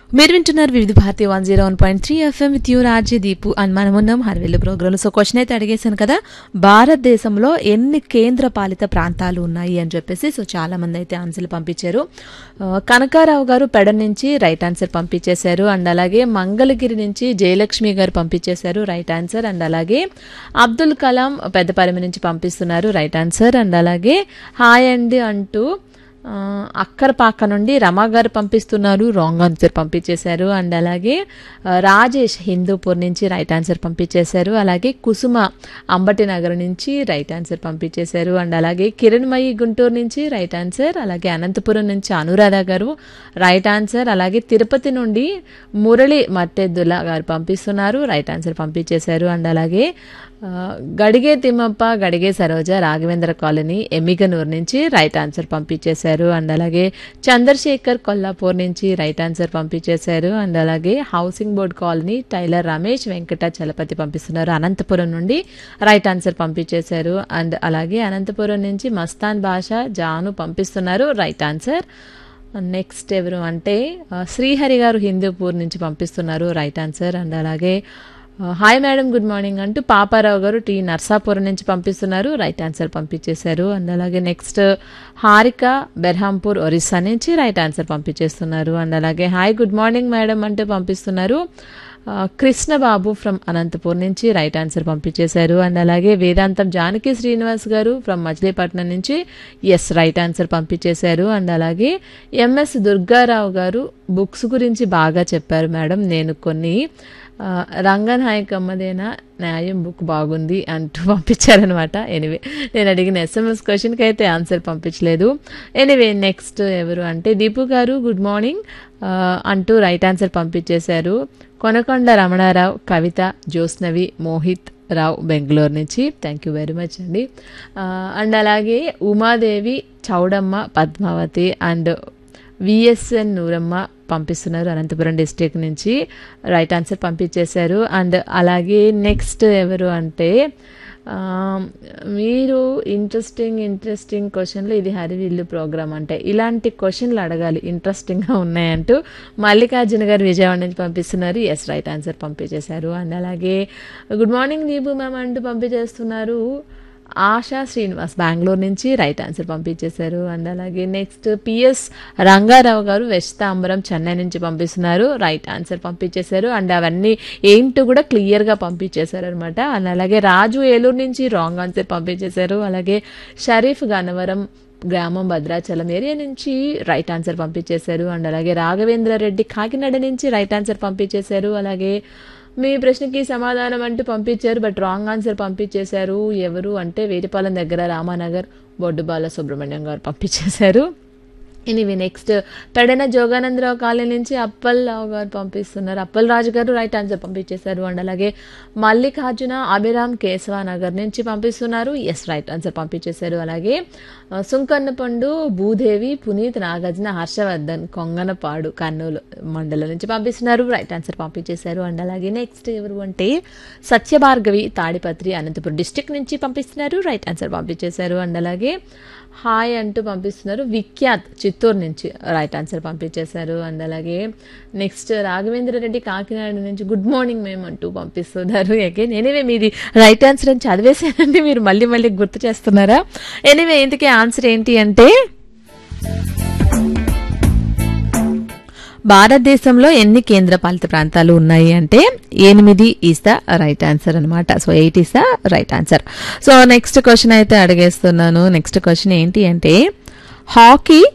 మీరు వింటున్నారు Vividh Bharati one zero one point three FM with you రాజ్య దీపు అని మనం ఉన్నాం హర్వెల్లు ప్రోగ్రాంలో సో క్వశ్చన్ అయితే అడిగేశాను కదా భారతదేశంలో ఎన్ని కేంద్ర పాలిత ప్రాంతాలు ఉన్నాయి అని చెప్పేసి సో చాలా మంది అయితే ఆన్సర్లు పంపించారు ఆ, కనకారావు గారు పెడ నుంచి రైట్ ఆన్సర్ పంపించేశారు అండ్ అలాగే మంగళగిరి నుంచి జయలక్ష్మి గారు పంపించేశారు రైట్ ఆన్సర్ అండ్ అలాగే అబ్దుల్ కలాం పెద్దపరిమి నుంచి పంపిస్తున్నారు రైట్ ఆన్సర్ అండ్ అలాగే హాయ్ అండి అంటూ ఆ, అక్కరపాక నుండి రమా గారు పంపిస్తున్నారు రాంగ్ ఆన్సర్ పంపించేశారు అండ్ అలాగే ఆ, రాజేష్ హిందూపూర్ నుంచి రైట్ ఆన్సర్ పంపించేశారు అలాగే కుసుమ అంబటి నగర్ నుంచి రైట్ ఆన్సర్ పంపించేశారు అండ్ అలాగే కిరణ్మయి గుంటూరు నుంచి రైట్ ఆన్సర్ అలాగే అనంతపురం నుంచి అనురాధ గారు రైట్ ఆన్సర్ అలాగే తిరుపతి నుండి మురళి మట్టెద్దుల గారు పంపిస్తున్నారు రైట్ ఆన్సర్ పంపించేశారు అండ్ అలాగే ఆ, గడిగే తిమ్మప్ప గడిగే సరోజ రాఘవేంద్ర కాలనీ ఎమ్మిగనూరు నుంచి రైట్ ఆన్సర్ పంపించేశారు అండ్ అలాగే చంద్రశేఖర్ కొల్లాపూర్ నుంచి రైట్ ఆన్సర్ పంపించేశారు అండ్ అలాగే housing board colony tailor Ramesh Venkata Chalapathi పంపిస్తున్నారు అనంతపురం నుండి రైట్ ఆన్సర్ పంపించేశారు అండ్ అలాగే అనంతపురం నుంచి మస్తాన్ భాష జాను పంపిస్తున్నారు రైట్ ఆన్సర్ నెక్స్ట్ ఎవరు అంటే ఆ, శ్రీహరి గారు హిందూపూర్ నుంచి పంపిస్తున్నారు రైట్ ఆన్సర్ అండ్ అలాగే ఆ, హాయ్ మేడం గుడ్ మార్నింగ్ అంటూ పాపారావు గారు టీ నర్సాపురం నుంచి పంపిస్తున్నారు రైట్ ఆన్సర్ పంపించేశారు అండ్ అలాగే నెక్స్ట్ హారిక బెర్హాంపూర్ ఒరిస్సా నుంచి రైట్ ఆన్సర్ పంపించేస్తున్నారు అండ్ అలాగే హాయ్ గుడ్ మార్నింగ్ మేడం అంటూ పంపిస్తున్నారు ఆ, కృష్ణబాబు ఫ్రమ్ అనంతపూర్ నుంచి రైట్ ఆన్సర్ పంపించేశారు అండ్ అలాగే వేదాంతం జానకి శ్రీనివాస్ గారు ఫ్రమ్ మచిలీపట్నం నుంచి ఎస్ రైట్ ఆన్సర్ పంపించేశారు అండ్ అలాగే ఎంఎస్ దుర్గారావు గారు బుక్స్ గురించి బాగా చెప్పారు మేడం నేను కొన్ని ఆ, రంగనాయకమ్మదేనా న్యాయం బుక్ బాగుంది అంటూ పంపించారనమాట ఎనివే నేను అడిగిన ఎస్ఎంఎస్ క్వశ్చన్కి అయితే ఆన్సర్ పంపించలేదు ఎనివే నెక్స్ట్ ఎవరు అంటే దీపు గారు గుడ్ మార్నింగ్ ఆ, అంటూ రైట్ ఆన్సర్ పంపించేశారు కొనకొండ రమణారావు కవిత జ్యోత్స్నవి మోహిత్ రావు బెంగళూరు నుంచి థ్యాంక్ యూ వెరీ మచ్ అండి ఆ, అండ్ అలాగే ఉమాదేవి చౌడమ్మ పద్మావతి అండ్ విఎస్ఎన్ నూరమ్మ పంపిస్తున్నారు అనంతపురం డిస్టిక్ నుంచి రైట్ ఆన్సర్ పంపించేశారు అండ్ అలాగే నెక్స్ట్ ఎవరు అంటే ఆ, మీరు ఇంట్రెస్టింగ్ ఇంట్రెస్టింగ్ క్వశ్చన్లు ఇది హరివిల్లు ప్రోగ్రామ్ అంటే ఇలాంటి క్వశ్చన్లు అడగాలి ఇంట్రెస్టింగ్గా ఉన్నాయంటూ మల్లికార్జున గారు విజయవాడ నుంచి పంపిస్తున్నారు ఎస్ రైట్ ఆన్సర్ పంపించేశారు అండ్ అలాగే గుడ్ మార్నింగ్ దీపు మ్యామ్ అంటూ పంపించేస్తున్నారు ఆశా శ్రీనివాస్ బెంగళూరు నుంచి రైట్ ఆన్సర్ పంపించేశారు అండ్ అలాగే నెక్స్ట్ పిఎస్ రంగారావు గారు వెస్తాంబరం చెన్నై నుంచి పంపిస్తున్నారు రైట్ ఆన్సర్ పంపించేశారు అండ్ అవన్నీ ఏంటో కూడా క్లియర్గా పంపించేశారు అనమాట అండ్ అలాగే రాజు ఏలూరు నుంచి రాంగ్ ఆన్సర్ పంపించేశారు అలాగే షరీఫ్ గన్నవరం గ్రామం భద్రాచలం ఏరియా నుంచి రైట్ ఆన్సర్ పంపించేశారు అండ్ అలాగే రాఘవేంద్ర రెడ్డి కాకినాడ నుంచి రైట్ ఆన్సర్ పంపించేశారు అలాగే మీ ప్రశ్నకి సమాధానం అంటూ పంపించారు బట్ రాంగ్ ఆన్సర్ పంపించేశారు ఎవరు అంటే వేటిపాలెం దగ్గర రామానగర్ బొడ్డుబాల సుబ్రహ్మణ్యం గారు పంపించేశారు anyway next Pedana Joganandarao colony నుంచి అప్పల్రావు గారు పంపిస్తున్నారు అప్పల్ రాజు గారు రైట్ ఆన్సర్ పంపించేశారు అండ్ అలాగే మల్లికార్జున అభిరామ్ కేశవ నగర్ నుంచి పంపిస్తున్నారు ఎస్ రైట్ ఆన్సర్ పంపించేశారు అలాగే ఆ, సుంకన్నపండు భూదేవి పునీత్ నాగార్జున హర్షవర్ధన్ కొంగనపాడు కర్నూలు మండలం నుంచి పంపిస్తున్నారు రైట్ ఆన్సర్ పంపించేశారు అండ్ అలాగే నెక్స్ట్ ఎవరు అంటే సత్యభార్గవి తాడిపత్రి అనంతపురం డిస్టిక్ నుంచి పంపిస్తున్నారు రైట్ ఆన్సర్ పంపించేశారు అండ్ అలాగే హాయ్ అంటూ పంపిస్తున్నారు విఖ్యాత్ చిత్తూరు నుంచి రైట్ ఆన్సర్ పంపించేశారు అండ్ అలాగే నెక్స్ట్ రాఘవేంద్ర రెడ్డి కాకినాడ నుంచి గుడ్ మార్నింగ్ మేము అంటూ పంపిస్తున్నారు అగైన్ ఎనీవే మీది రైట్ ఆన్సర్ అని చదివేసానండి మీరు మళ్ళీ మళ్ళీ గుర్తు చేస్తున్నారా ఎనీవే ఇంతకీ ఆన్సర్ ఏంటి అంటే భారతదేశంలో ఎన్ని కేంద్రపాలిత ప్రాంతాలు ఉన్నాయి అంటే ఎనిమిది ఈస్ ద రైట్ ఆన్సర్ అనమాట so eight is the right answer so next question అయితే అడిగేస్తున్నాను నెక్స్ట్ క్వశ్చన్ ఏంటి అంటే హాకీ